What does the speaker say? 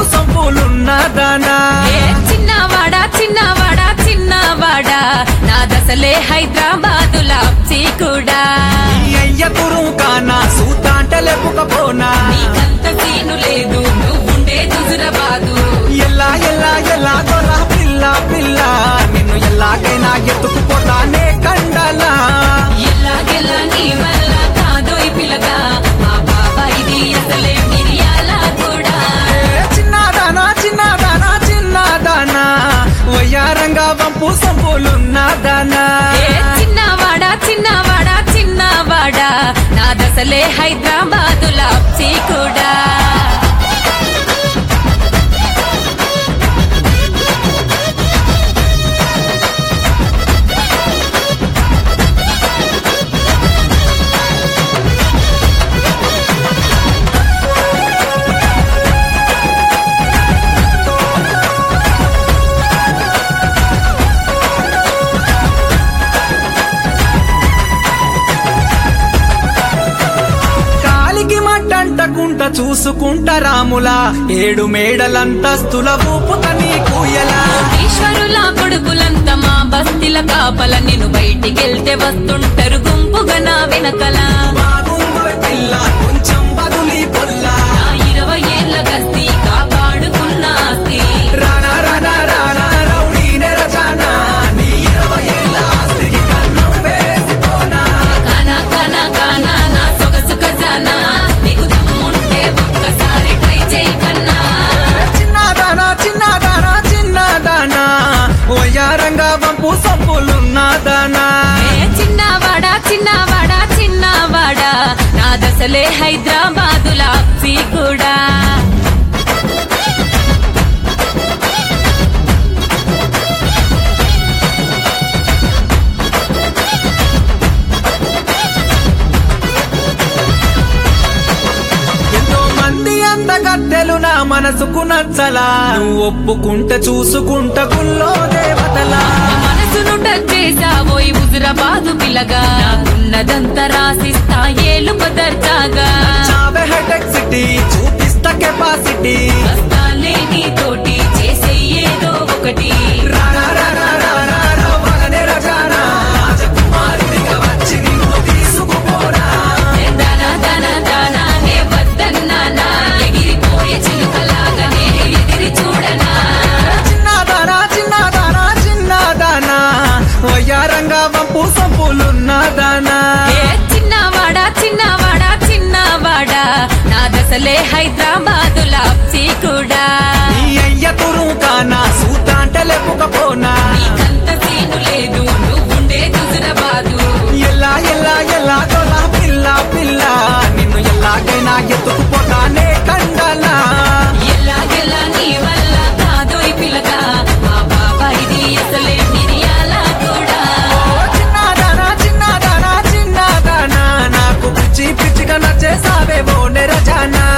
సొంపులున్నదానా ఏ చిన్నవాడా చిన్నవాడా చిన్నవాడా నా దశలే హైదరాబాదు లాప్సీ కూడా ఈ అయ్య తురు కానా సూతాంట లేపుకపోనా నీకంత సీను లేదు నువ్వుండే హుజురాబాదు ఎల్లా ఎల్లా ఎల్లా గొల్ల పిల్ల పిల్ల నిన్ను ఎల్లాగైనా ఎత్తుకుపోతానే కండలా ఎల్లాగెల్లా నీ వల్ల కాదోయ్ పిల్లగా మా బాబాయిది అసలే మిరియాల కూడా ఏ చిన్నదానా చిన్నదానా చిన్నదానా వయ్యారంగా వంపు సొంపులున్నదానా ఏ చిన్నవాడా చిన్నవాడా చిన్నవాడా నా దశలే హైదరాబాదు లాప్సీ కూడా కాలికి మట్టంటకుంట చూసుకుంట రాములా ఏడు మేడలంతస్తుల ఊపుత నీ కూయలా ఈశ్వరుల కొడుకులంతా మా బస్తీల కాపల నేను బయటికెళ్తే వస్తుంటారు గుంపుగా నా వెనకల బాగుందోయ్ పిల్ల కొంచెం బదులి పొల్లా నా ఇరవై ఏళ్ల గస్తీ కాపాడుకున్న ఆస్తి రానా రానా రానా రౌడీ నెరజానా నీ ఇరవై ఏళ్ళ ఆస్తికి కన్నం వేసుకోనా కానా కానా కానా నా సొగసు ఖజానా నీకు దమ్ముంటే ఒక్కసారి ట్రై చేయి కన్నా చిన్నదానా చిన్నదానా చిన్నదానా ఓయారంగా వంపు సొంపులున్నదానా ఏ చిన్నవాడా చిన్నవాడా చిన్నవాడా నా దశలే హైదరాబాదు లాప్సీ కూడా ఎంతో మంది అందగత్తెలు నా మనసుకు నచ్చలా నువ్వు ఒప్పుకుంటే చూసుకుంట గుల్లో దేవతలా మనసును టచ్ చేసావోయ్ హుజురాబాదు పిల్లగా నాకున్నదంతా రాసిస్తా ఏలు కుదర్చాగా చావే హెడెక్ సిటీ చూపిస్తా కెపాసిటీ వస్తాలే నీతోటి చేసే ఏదో ఒకటి రానా రానా రానా రవ్వగనే రజానా రాజకుమారుడిగా వచ్చి నిన్ను తీసుకుపోరా ఏ దానా దానా దానా నే వద్దన్నానా ఎగిరిపోయే చిలుకలాగా నేను ఎదిరి చూడనా చిన్నదానా చిన్నదానా చిన్నదానా వయ్యారంగా వంపు సొంపులున్నదానా ఏ చిన్నవాడా చిన్నవాడా చిన్నవాడా నా దశలే హైదరాబాదు లాప్సీ కూడా నీ అయ్య తురు కానా సూతాంట లేపుకపోనా నీకంత సీను లేదు నువ్వుండే హుజురాబాదు ఎల్లా ఎల్లా ఎల్లా గొల్ల పిల్ల పిల్ల నిన్ను ఎల్లాగైనా ఎత్తుకుపోతానే కండలా ఎల్లాగెల్లా నీ వల్ల కాదోయ్ పిల్లగా మా బాబాయిది అసలే మిరియాల కూడా ఓ చిన్నదానా చిన్నదానా చిన్నదానా నాకు పిచ్చి పిచ్చిగా నచ్చేసావే ఓ నెరజానా